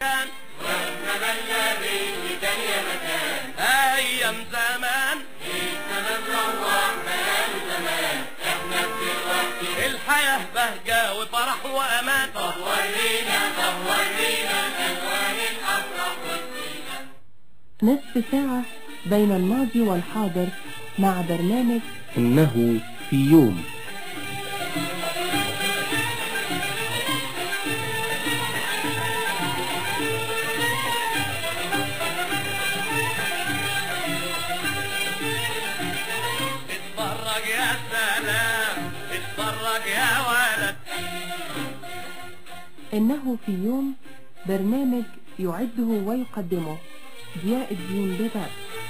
مكان والزمن الذي دنيا مكان ايام زمان الزمن روح بقاله زمان احنا دلوقتي الحياة بهجة وفرح وامان طب ورينا طب ورينا الالوان الافراح والزينة نصف ساعة بين الماضي والحاضر مع برنامج إنه في يوم اتفرج يا سلام اتفرج يا ولد إنه في يوم برنامج يعده ويقدمه ضياء الدين بباب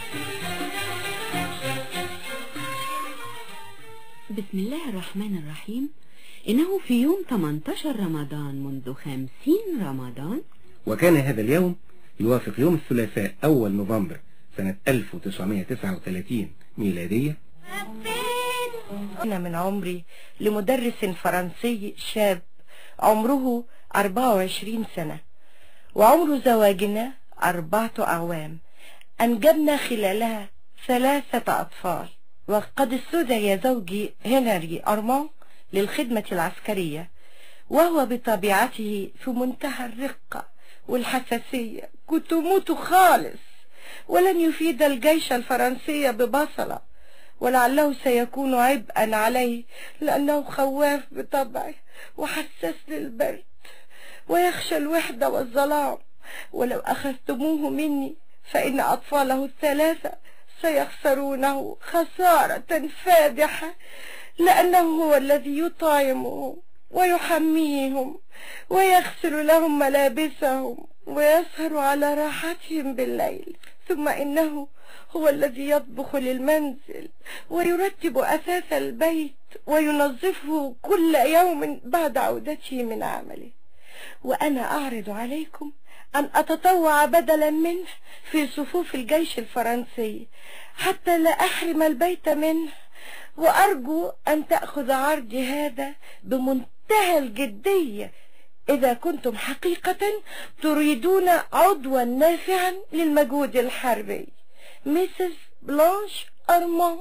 بسم الله الرحمن الرحيم إنه في يوم 18 رمضان منذ 50 رمضان وكان هذا اليوم يوافق يوم الثلاثاء أول نوفمبر سنة 1939 ميلادية أنا من عمري لمدرس فرنسي شاب عمره 24 سنة وعمر زواجنا أربعة أعوام أنجبنا خلالها ثلاثة أطفال وقد استدعي زوجي هنري أرمان للخدمة العسكرية وهو بطبيعته في منتهى الرقة والحساسية كنت موت خالص ولن يفيد الجيش الفرنسي ببصلة ولعله سيكون عبئا عليه لأنه خواف بطبعه وحساس للبرد ويخشى الوحدة والظلام ولو أخذتموه مني فإن أطفاله الثلاثة سيخسرونه خسارة فادحة لأنه هو الذي يطعمهم ويحميهم ويغسل لهم ملابسهم ويسهر على راحتهم بالليل ثم إنه هو الذي يطبخ للمنزل ويرتب أثاث البيت وينظفه كل يوم بعد عودته من عمله وأنا أعرض عليكم أن أتطوع بدلا منه في صفوف الجيش الفرنسي حتى لا أحرم البيت منه وأرجو أن تأخذ عرضي هذا بمنتهى الجدية إذا كنتم حقيقة تريدون عضوا نافعا للمجهود الحربي ميسيس بلانش أرمان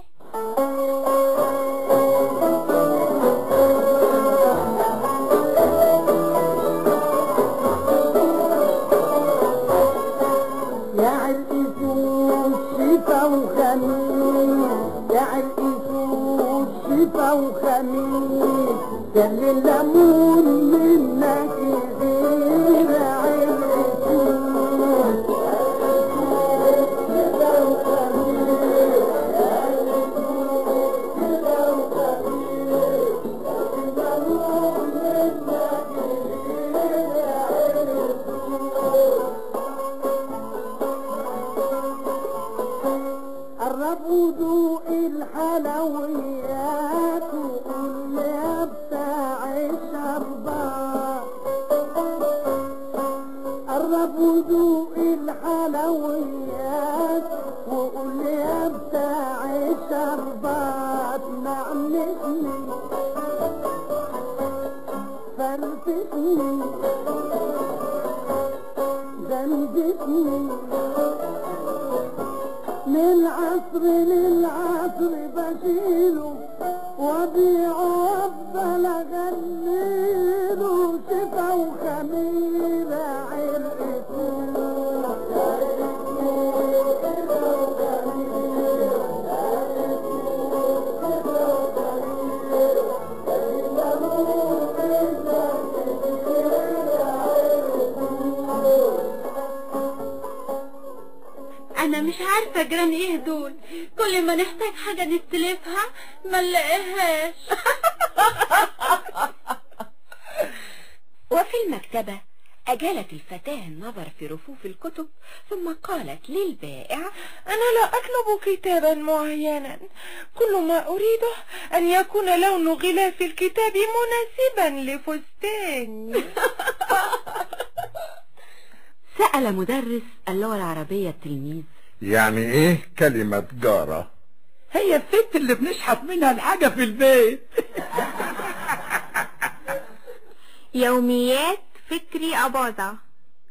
يا عرقسوس شفا وخميس يا عرقسوس شفا وخميس كان الليمون منك غير عرقسوس شفا وخميس شفا وخميس الليمون منك غير عرقسوس قربوا ذوق الحلويات وقول يا بتاع الشربات قربوا ذوق الحلويات وقول يا بتاع الشربات نعنشني فرفشني زنجتني من عصر للعصر بشيله وبيعه افضل اغنيله شفا وخميره أنا مش عارفة جيران إيه دول كل ما نحتاج حاجة نستلفها ما نلاقيهاش وفي المكتبة أجالت الفتاة النظر في رفوف الكتب ثم قالت للبائع أنا لا أطلب كتابا معينا كل ما أريده أن يكون لون غلاف الكتاب مناسبا لفستاني سأل مدرس اللغة العربية التلميذ يعني ايه كلمة جارة هي الست اللي بنشحت منها الحاجة في البيت يوميات فكري أباظة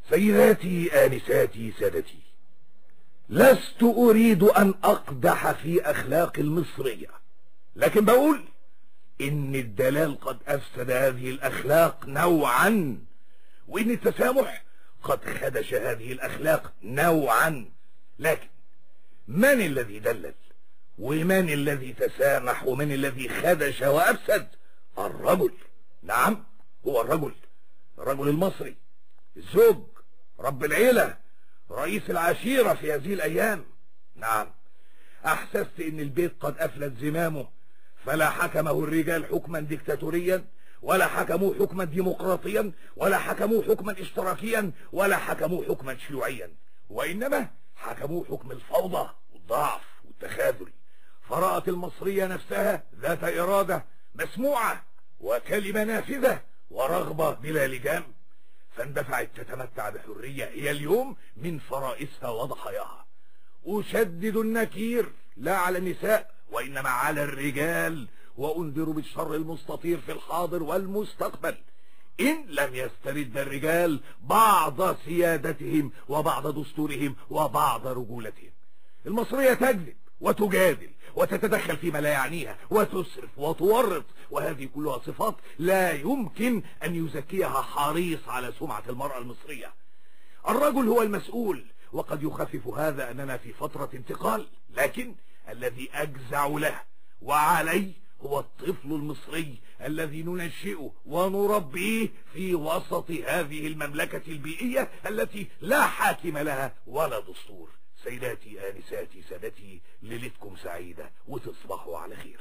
سيداتي آنساتي سادتي لست أريد أن أقدح في أخلاق المصرية لكن بقول إن الدلال قد أفسد هذه الأخلاق نوعا وإن التسامح قد خدش هذه الأخلاق نوعا لكن من الذي دلل ومن الذي تسامح ومن الذي خدش وأفسد الرجل نعم هو الرجل الرجل المصري الزوج رب العيلة رئيس العشيرة في هذه الأيام نعم أحسست إن البيت قد أفلت زمامه فلا حكمه الرجال حكما ديكتاتوريا ولا حكموه حكما ديمقراطيا ولا حكموه حكما اشتراكيا ولا حكموه حكما شيوعيا وإنما حكموه حكم الفوضى والضعف والتخاذل فرأت المصرية نفسها ذات إرادة مسموعة وكلمة نافذة ورغبة بلا لجام فاندفعت تتمتع بحرية هي اليوم من فرائسها وضحاياها أشدد النكير لا على النساء وإنما على الرجال وأنذر بالشر المستطير في الحاضر والمستقبل إن لم يسترد الرجال بعض سيادتهم وبعض دستورهم وبعض رجولتهم المصرية تكذب وتجادل وتتدخل فيما لا يعنيها وتسرف وتورط وهذه كلها صفات لا يمكن أن يزكيها حريص على سمعة المرأة المصرية الرجل هو المسؤول وقد يخفف هذا أننا في فترة انتقال لكن الذي أجزع له وعليه هو الطفل المصري الذي ننشئه ونربيه في وسط هذه المملكة البيئية التي لا حاكم لها ولا دستور سيداتي آنساتي سادتي ليلتكم سعيدة وتصبحوا على خير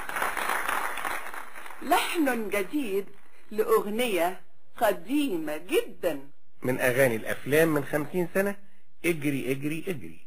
لحن جديد لأغنية قديمة جدا من أغاني الأفلام من خمسين سنة اجري اجري اجري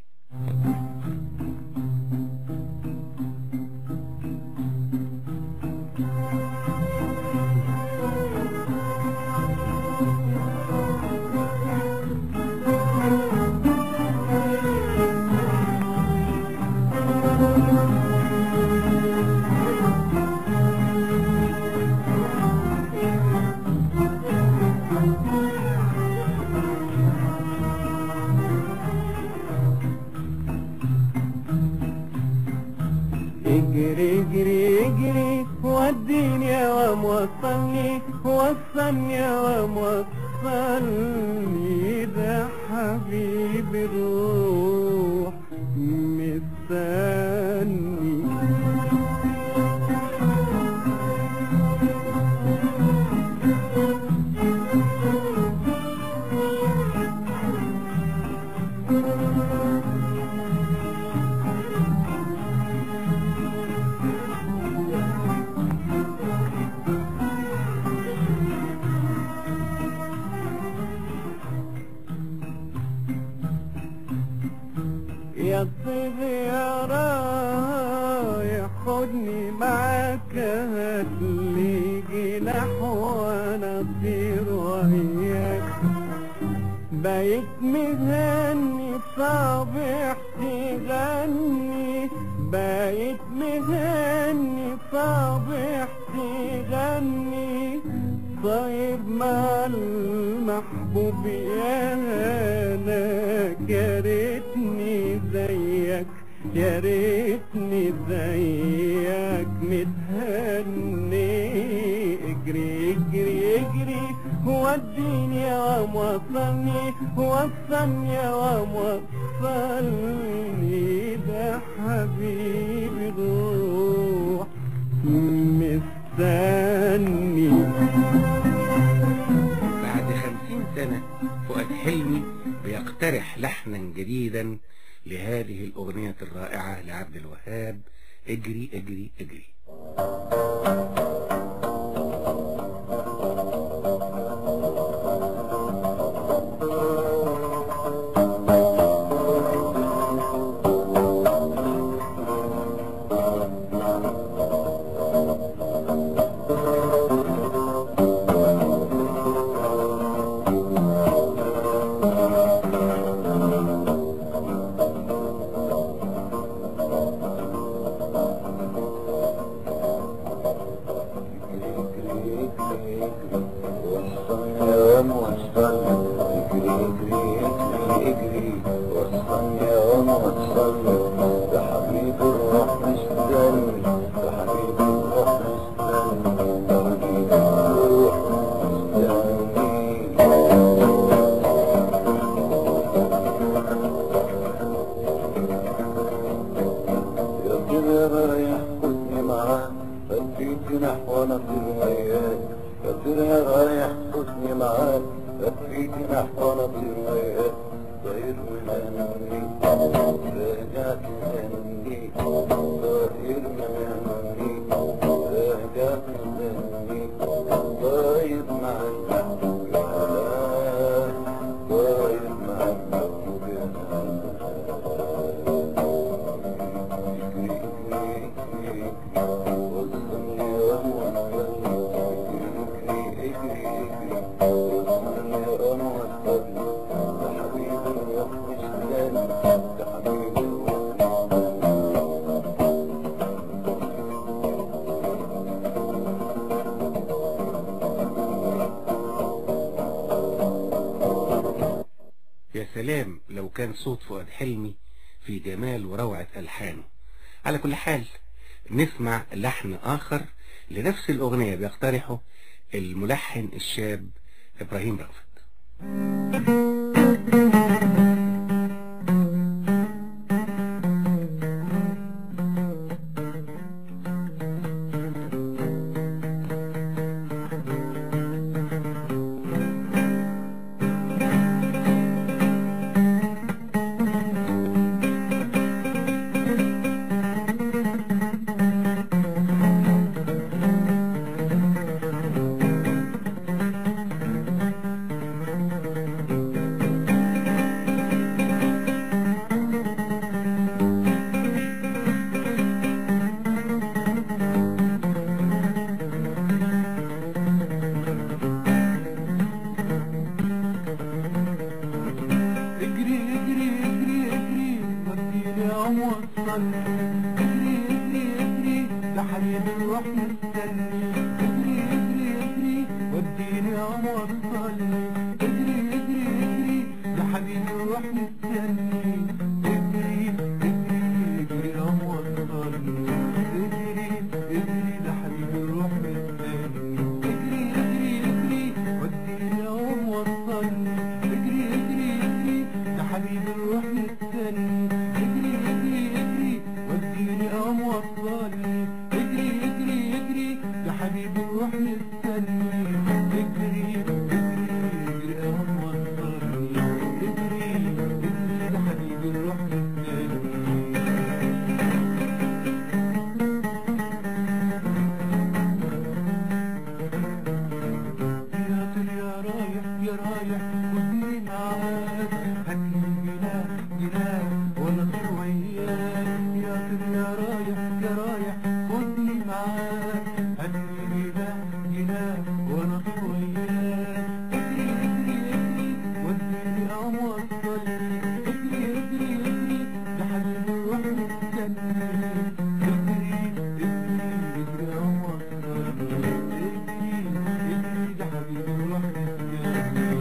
اجري اجري اجري وديني يا وموصلني وصلني يا وموصلني ده حبيبي الروح مستني يا طيب يا رايح خدني معاك هاتلي جناح وانا اطير وياك بقيت مهني صابح تغني بقيت مهني صابح تغني طيب مع المحبوب يا هناك يا ريتني زيك يا ريتني زيك متهني اجري اجري اجري وديني يا وصلني وصلني يا وصلني ده حبيبي الروح مستني بعد خمسين سنة فؤاد حلمي بيقترح لحنا جديدا لهذه الأغنية الرائعة لعبد الوهاب اجري اجري اجري والصيام والصلاة اجري اجري وصلني يا قمر وصلني يا حبيبي الروح مستني يا حبيبي الروح مستني يا حبيبي الروح يا طير رايح خدني معاك اديك جناح وانا طير وياك يا طير رايح خدني معاك اديك جناح وانا طير وياك طير ومني رجعت مني طير مني رجعت مني طير مع المحبوب يا هلا طير مع المحبوب يا يا سلام لو كان صوت فؤاد حلمي في جمال وروعة ألحانه على كل حال نسمع لحن آخر لنفس الأغنية بيقترحه الملحن الشاب إبراهيم رأفت اجري اجري اجري اجري وديني اوصل اجري اجري اجري لحبيب الروح مستني اجري اجري اجري وديني اوصل اجري اجري اجري لحبيب الروح مستني اجري اجري اجري اوصل اجري اجري لحبيب الروح مستني اجري اجري اجري وديني اوصل اجري اجري اجري يا حبيب الروح مستني اجري اجري اجري وديني قام وصلني اجري اجري اجري يا حبيب الروح مستني اجري اجري اجري قام وصلني اجري اجري يا حبيب الروح مستني يا طير يا رايح يا رايح خدني معاك هاتلي جناح جناح وانا اطير وياك يا طير يا رايح يا رايح خدني معاك هاتلي جناح جناح وانا اطير وياك اجري اجري اجري وديني قام وصلني اجري اجري اجري يا حبيبي الروح مستني اجري اجري اجري قام وصلني اجري اجري يا حبيبي الروح مستني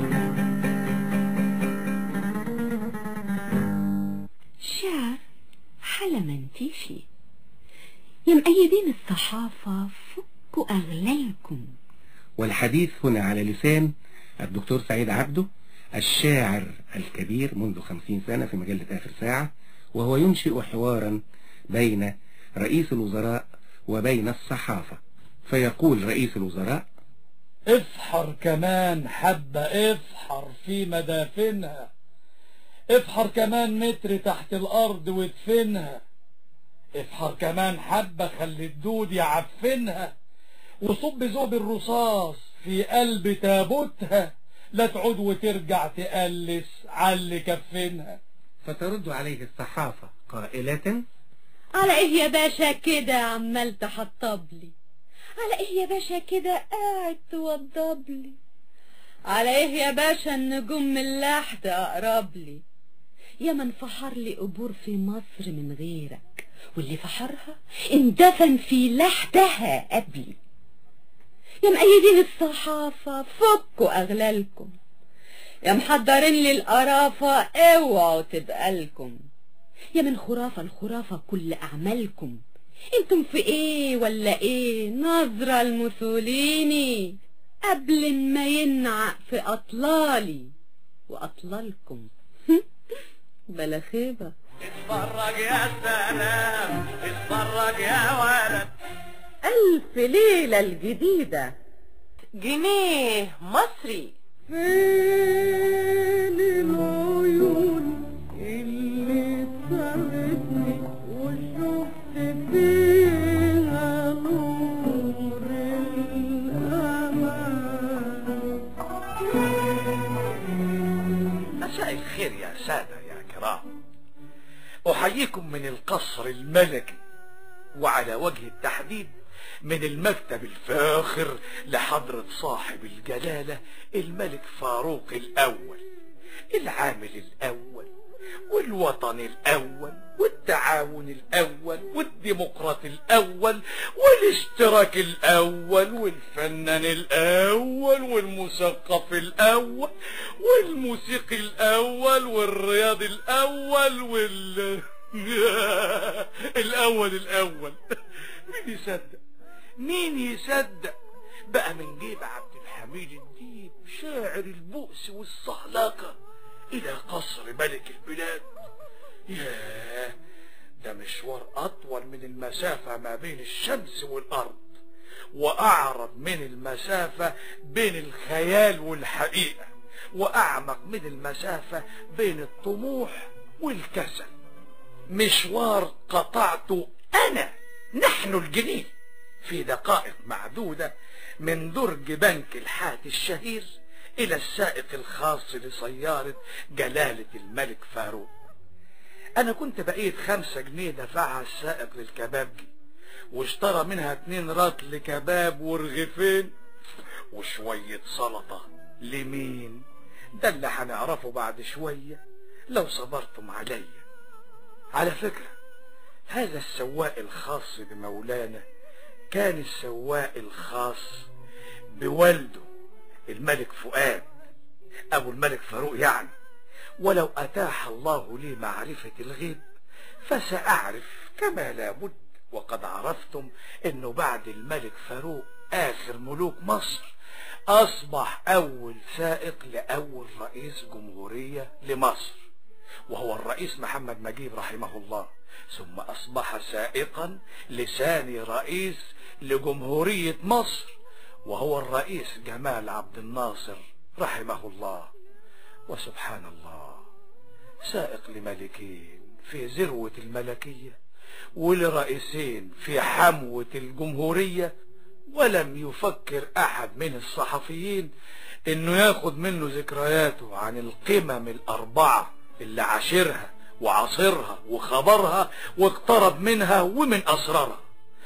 شعر حلا منتيشي يا مأيدين الصحافة فكوا أغلالكم والحديث هنا على لسان الدكتور سعيد عبده الشاعر الكبير منذ خمسين سنة في مجلة آخر ساعة وهو ينشئ حوارا بين رئيس الوزراء وبين الصحافة فيقول رئيس الوزراء افحر كمان حبة افحر في مدافنها افحر كمان متر تحت الأرض وادفنها افحر كمان حبة خلي الدود يعفنها وصب ذوب الرصاص في قلب تابوتها لا تعود وترجع تقلس على كفنها فترد عليه الصحافة قائلة على ايه يا باشا كده عمال تحطبلي على ايه يا باشا كده قاعد توضبلي على ايه يا باشا النجوم من اللحد اقرب لي يا من فحر لي قبور في مصر من غيرك واللي فحرها اندفن في لحدها قبلي يا مأيدين الصحافة فكوا أغلالكم يا محضرين لي القرافة اوعوا تبقالكم يا من خرافة الخرافة كل أعمالكم انتم في ايه ولا ايه نظرة الموسوليني قبل ما ينعق في أطلالي وأطلالكم بلا خيبة اتفرج يا سلام اتفرج يا ولد ألف ليلة الجديدة جنيه مصري فين العيون اللي سابتني وشفت فيها نور الأمان مساء الخير يا سادة يا كرام أحييكم من القصر الملكي وعلى وجه التحديد من المكتب الفاخر لحضرة صاحب الجلالة الملك فاروق الأول العامل الأول والوطن الأول والتعاون الأول والديمقراط الأول والاشتراك الأول والفنان الأول والمثقف الأول والموسيقي الأول والرياضي الأول وال الأول الأول مين يصدق مين يصدق بقى من جيب عبد الحميد الديب شاعر البؤس والصهلقة إلى قصر ملك البلاد ياه ده مشوار أطول من المسافة ما بين الشمس والأرض وأعرض من المسافة بين الخيال والحقيقة وأعمق من المسافة بين الطموح والكسل مشوار قطعته أنا نحن الجنين في دقائق معدودة من درج بنك الحات الشهير إلى السائق الخاص لسيارة جلالة الملك فاروق أنا كنت بقيت خمسة جنيه دفعها السائق للكبابجي واشترى منها اتنين رطل كباب ورغيفين وشوية سلطة لمين ده اللي هنعرفه بعد شوية لو صبرتم عليا على فكرة هذا السواق الخاص بمولانا كان السواق الخاص بوالده الملك فؤاد ابو الملك فاروق يعني ولو اتاح الله لي معرفة الغيب فسأعرف كما لابد وقد عرفتم انه بعد الملك فاروق اخر ملوك مصر اصبح اول سائق لاول رئيس جمهورية لمصر وهو الرئيس محمد نجيب رحمه الله ثم أصبح سائقا لثاني رئيس لجمهورية مصر وهو الرئيس جمال عبد الناصر رحمه الله وسبحان الله سائق لملكين في ذروة الملكية ولرئيسين في حموة الجمهورية ولم يفكر أحد من الصحفيين انه ياخد منه ذكرياته عن القمم الأربعة اللي عاشرها وعاصرها وخبرها واقترب منها ومن أسرارها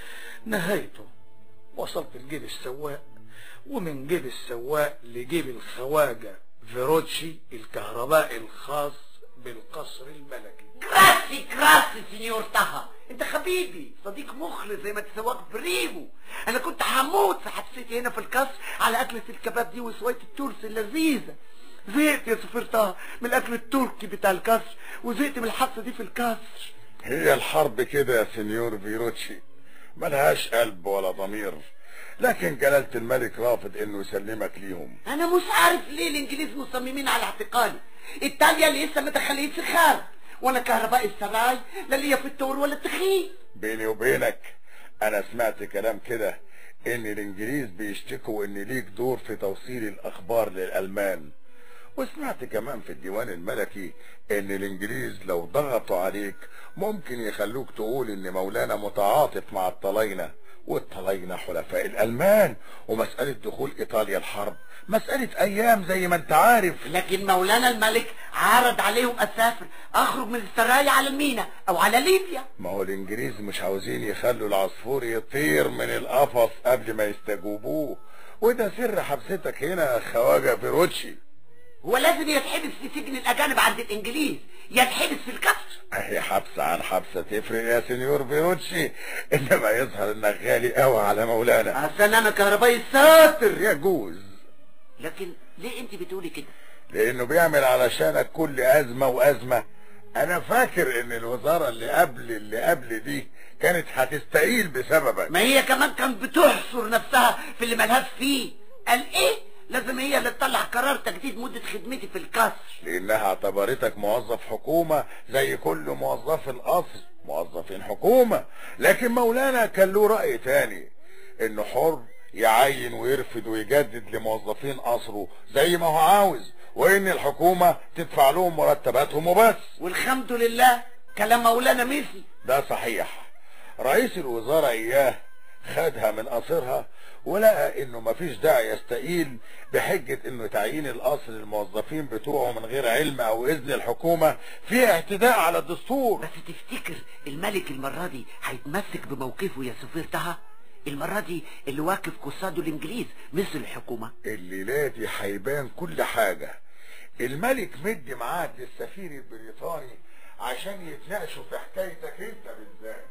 نهايته وصلت لجيب السواق ومن جيب السواق لجيب الخواجة فيروتشي الكهرباء الخاص بالقصر الملكي كراسي كراسي سينيور طه انت حبيبي صديق مخلص زي ما تسواق بريمو انا كنت هموت في حبستي هنا في القصر على اكلة الكباب دي وشوية التورس اللذيذة زهقت يا سفير طه من الاكل التركي بتاع القصر وزهقت من الحبسة دي في القصر هي الحرب كده يا سنيور فيروتشي ملهاش قلب ولا ضمير لكن جلالة الملك رافض انه يسلمك ليهم انا مش عارف ليه الانجليز مصممين على اعتقالي ايطاليا لسه ما دخلتش خارج وانا كهرباء السراي لا ليا في التور ولا التخين بيني وبينك انا سمعت كلام كده ان الانجليز بيشتكوا ان ليك دور في توصيل الاخبار للالمان وسمعت كمان في الديوان الملكي ان الانجليز لو ضغطوا عليك ممكن يخلوك تقول ان مولانا متعاطف مع الطلاينة والطلاينة حلفاء الالمان ومسألة دخول ايطاليا الحرب مسألة ايام زي ما انت عارف لكن مولانا الملك عرض عليهم اسافر اخرج من السرايا على المينا او على ليبيا ما هو الانجليز مش عاوزين يخلوا العصفور يطير من القفص قبل ما يستجوبوه وده سر حبستك هنا يا خواجة فيروتشي هو لازم يتحبس في سجن الاجانب عند الانجليز يتحبس في القصر اهي حبسة عن حبسة تفرق يا سنيور فيروتشي انما يظهر انك غالي قوي على مولانا عشان انا كهربائي ساتر يجوز لكن ليه انت بتقولي كده لانه بيعمل علشانك كل ازمة وازمة انا فاكر ان الوزارة اللي قبل اللي قبل دي كانت هتستقيل بسببك ما هي كمان كانت بتحصر نفسها في اللي ملهاش فيه قال ايه لازم هي اللي تطلع قرار تجديد مدة خدمتي في القصر لانها اعتبرتك موظف حكومة زي كل موظف القصر موظفين حكومة لكن مولانا كان له رأي تاني انه حر يعين ويرفض ويجدد لموظفين قصره زي ما هو عاوز وان الحكومة تدفع لهم مرتباتهم وبس والحمد لله كلام مولانا ميسي ده صحيح رئيس الوزارة اياه خدها من قصرها ولقى انه مفيش داعي يستقيل بحجة انه تعيين القصر للموظفين بتوعه من غير علم او اذن الحكومة في اعتداء على الدستور بس تفتكر الملك المرة دي هيتمسك بموقفه يا سفير طه المرة دي اللي واقف قصاده الانجليز مثل الحكومة الليلة دي هيبان كل حاجة الملك مدي ميعاد للسفير البريطاني عشان يتناقشوا في حكايتك انت بالذات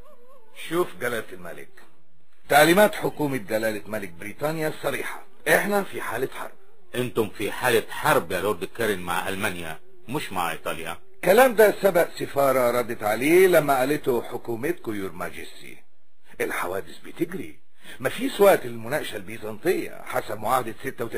شوف جلالة الملك تعليمات حكومة جلالة ملك بريطانيا صريحة احنا في حالة حرب انتم في حالة حرب يا لورد كارين مع المانيا مش مع ايطاليا الكلام ده سبق سفارة ردت عليه لما قالته حكومتكم يور ماجستي الحوادث بتجري مفيش وقت للمناقشة البيزنطية حسب معاهدة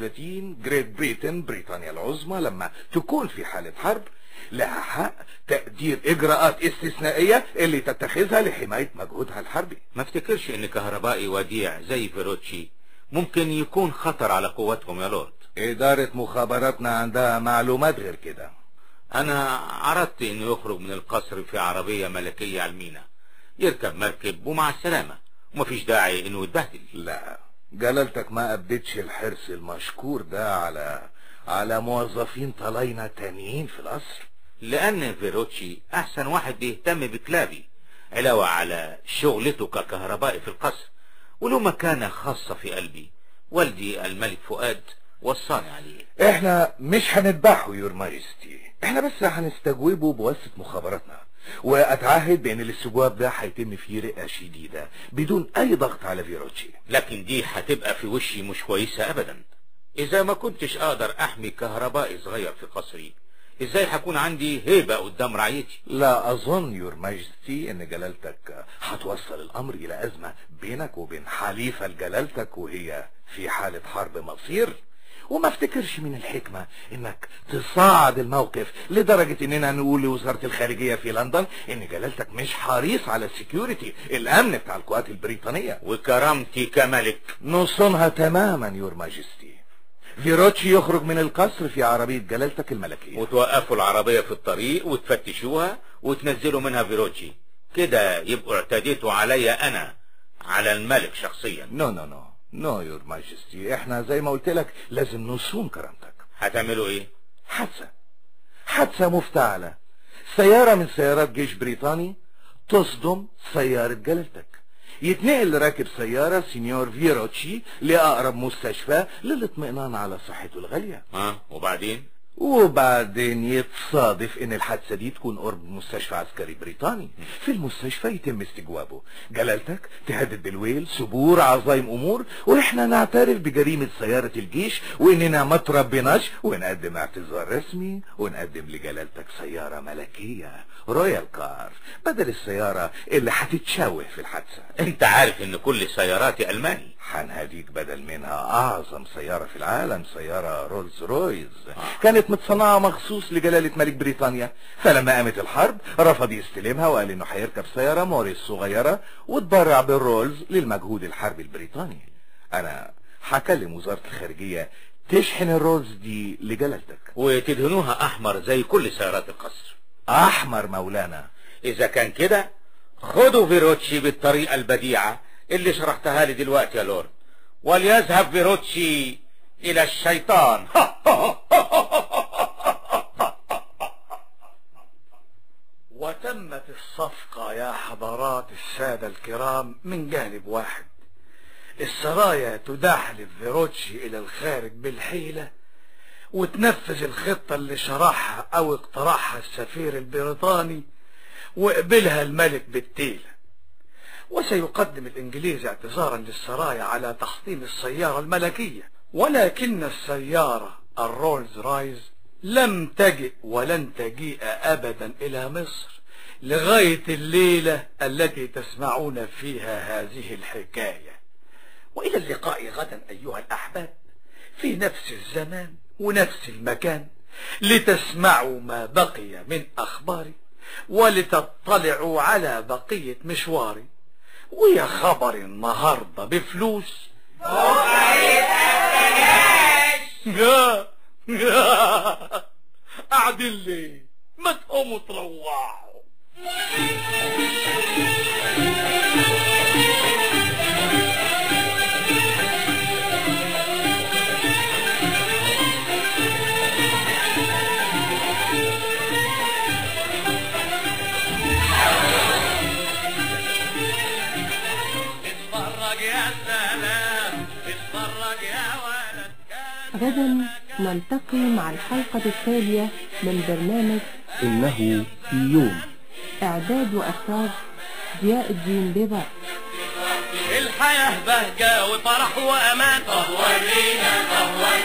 36 جريت بريتن بريطانيا العظمى لما تكون في حالة حرب لها حق تقدير اجراءات استثنائية اللي تتخذها لحماية مجهودها الحربي ما افتكرش ان كهربائي وديع زي فيروتشي ممكن يكون خطر على قوتهم يا لورد ادارة مخابراتنا عندها معلومات غير كده انا عرضت انه يخرج من القصر في عربية ملكية على المينا يركب مركب ومع السلامة ومفيش داعي انه يتبهدل لا جلالتك ما ابدتش الحرص المشكور ده على على موظفين طلاينة تانيين في القصر لان فيروتشي احسن واحد بيهتم بكلابي علاوة على شغلته ككهربائي في القصر وله مكانة خاصة في قلبي والدي الملك فؤاد وصاني عليه احنا مش هنذبحه يور ماجستي احنا بس هنستجوبه بواسطة مخابراتنا واتعهد بان الاستجواب ده هيتم فيه رئة شديدة بدون اي ضغط على فيروتشي لكن دي هتبقى في وشي مش كويسة ابدا اذا ما كنتش اقدر احمي كهربائي صغير في قصري ازاي هكون عندي هيبة قدام رعيتي لا اظن يور ماجستي ان جلالتك هتوصل الامر الى ازمة بينك وبين حليفة لجلالتك وهي في حالة حرب مصير وما افتكرش من الحكمة انك تصاعد الموقف لدرجة اننا نقول لوزارة الخارجية في لندن ان جلالتك مش حريص على السكيورتي الامن بتاع القوات البريطانية وكرامتي كملك نصونها تماما يور ماجستي فيروتشي يخرج من القصر في عربية جلالتك الملكية وتوقفوا العربية في الطريق وتفتشوها وتنزلوا منها فيروتشي كده يبقوا اعتديتوا عليا انا على الملك شخصيا نو نو نو نو يور ماجستي احنا زي ما قلت لك لازم نصون كرامتك هتعملوا ايه حادثة حادثة مفتعلة سيارة من سيارات جيش بريطاني تصدم سيارة جلالتك يتنقل راكب سيارة سينيور فيروتشي لأقرب مستشفى للاطمئنان على صحته الغالية ها وبعدين وبعدين يتصادف ان الحادثة دي تكون قرب مستشفى عسكري بريطاني في المستشفى يتم استجوابه جلالتك تهدد بالويل سبور عظايم امور واحنا نعترف بجريمة سيارة الجيش واننا ما تربيناش ونقدم اعتذار رسمي ونقدم لجلالتك سيارة ملكية رويال كار بدل السيارة اللي هتتشوه في الحادثة انت عارف ان كل سياراتي الماني هنهديك بدل منها اعظم سيارة في العالم سيارة رولز رويز كانت متصنعة مخصوص لجلالة ملك بريطانيا فلما قامت الحرب رفض يستلمها وقال انه هيركب سيارة موريس صغيرة وتبرع بالرولز للمجهود الحربي البريطاني انا هكلم وزارة الخارجية تشحن الرولز دي لجلالتك وتدهنوها احمر زي كل سيارات القصر احمر مولانا اذا كان كده خدوا فيروتشي بالطريقة البديعة اللي شرحتها لي دلوقتي يا لورد وليذهب فيروتشي الى الشيطان وتمت الصفقة يا حضرات السادة الكرام من جانب واحد السرايا تدحلب فيروتشي إلى الخارج بالحيلة وتنفذ الخطة اللي شرحها أو اقترحها السفير البريطاني وقبلها الملك بالتيلة وسيقدم الإنجليز اعتذارا للسرايا على تحطيم السيارة الملكية ولكن السيارة الرولز رايز لم تجئ ولن تجيء أبدا إلى مصر لغاية الليلة التي تسمعون فيها هذه الحكاية وإلى اللقاء غدا أيها الأحباب في نفس الزمان ونفس المكان لتسمعوا ما بقي من أخباري ولتطلعوا على بقية مشواري ويا خبر النهاردة بفلوس يا يا قاعدين ليه ما تقوموا تروحوا اتفرج يا سلام اتفرج يا ولد غدا نلتقي مع الحلقة التالية من برنامج إنه في يوم إعداد وإخراج ضياء الدين بيبر الحياة بهجة وفرح وأمان طب ورينا طب ورينا